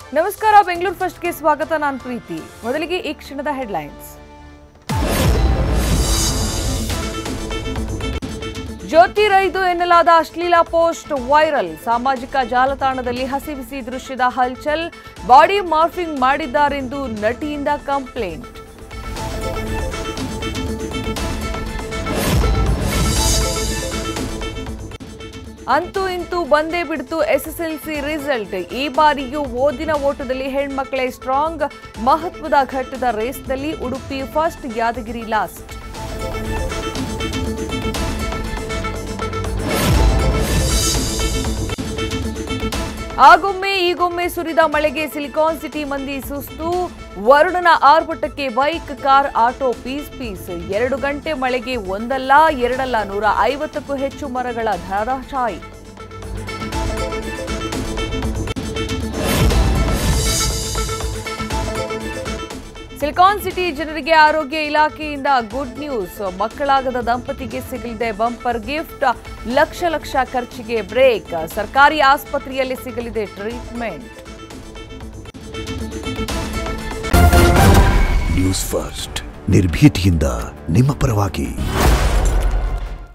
ನಮಸ್ಕಾರ ಬೆಂಗಳೂರು ಫಸ್ಟ್ಗೆ ಸ್ವಾಗತ ನಾನು ಪ್ರೀತಿ ಮೊದಲಿಗೆ ಈ ಕ್ಷಣದ ಹೆಡ್ಲೈನ್ಸ್ ಜ್ಯೋತಿ ರೈದು ಎನ್ನಲಾದ ಅಶ್ಲೀಲ ಪೋಸ್ಟ್ ವೈರಲ್ ಸಾಮಾಜಿಕ ಜಾಲತಾಣದಲ್ಲಿ ಹಸಿ ಬಿಸಿ ದೃಶ್ಯದ ಹಲ್ಚಲ್ ಬಾಡಿ ಮಾರ್ಫಿಂಗ್ ಮಾಡಿದ್ದಾರೆಂದು ನಟಿಯಿಂದ ಕಂಪ್ಲೇಂಟ್ ಅಂತೂ ಇಂತೂ ಬಂದೇ ಬಿಡ್ತು ಎಸ್ಎಸ್ಎಲ್ಸಿ ರಿಸಲ್ಟ್ ಈ ಬಾರಿಯೂ ಓದಿನ ಓಟದಲ್ಲಿ ಹೆಣ್ಮಕ್ಳೇ ಸ್ಟ್ರಾಂಗ್ ಮಹತ್ವದ ಘಟ್ಟದ ರೇಸ್ನಲ್ಲಿ ಉಡುಪಿ ಫಸ್ಟ್ ಯಾದಗಿರಿ ಲಾಸ್ಟ್ ಆಗೊಮ್ಮೆ ಈಗೊಮ್ಮೆ ಸುರಿದ ಮಳೆಗೆ ಸಿಲಿಕಾನ್ ಸಿಟಿ ಮಂದಿ ಸುಸ್ತು ವರುಣನ ಆರ್ಭಟಕ್ಕೆ bike car auto piece piece ಎರಡು ಗಂಟೆ ಮಳೆಗೆ ಒಂದಲ್ಲ ಎರಡಲ್ಲ ನೂರ ಐವತ್ತಕ್ಕೂ ಹೆಚ್ಚು ಮರಗಳ ಧಾರಾಶಾಯಿ ಸಿಲಿಕಾನ್ ಸಿಟಿ ಜನರಿಗೆ ಆರೋಗ್ಯ ಇಲಾಖೆಯಿಂದ ಗುಡ್ ನ್ಯೂಸ್ ಮಕ್ಕಳಾಗದ ದಂಪತಿಗೆ ಸಿಗಲಿದೆ ಬಂಪರ್ ಗಿಫ್ಟ್ ಲಕ್ಷ ಲಕ್ಷ ಖರ್ಚಿಗೆ ಬ್ರೇಕ್ ಸರ್ಕಾರಿ ಆಸ್ಪತ್ರೆಯಲ್ಲಿ ಸಿಗಲಿದೆ ಟ್ರೀಟ್ಮೆಂಟ್ ನ್ಯೂಸ್ ಫಸ್ಟ್ ನಿರ್ಭೀತಿಯಿಂದ ನಿಮ್ಮ ಪರವಾಗಿ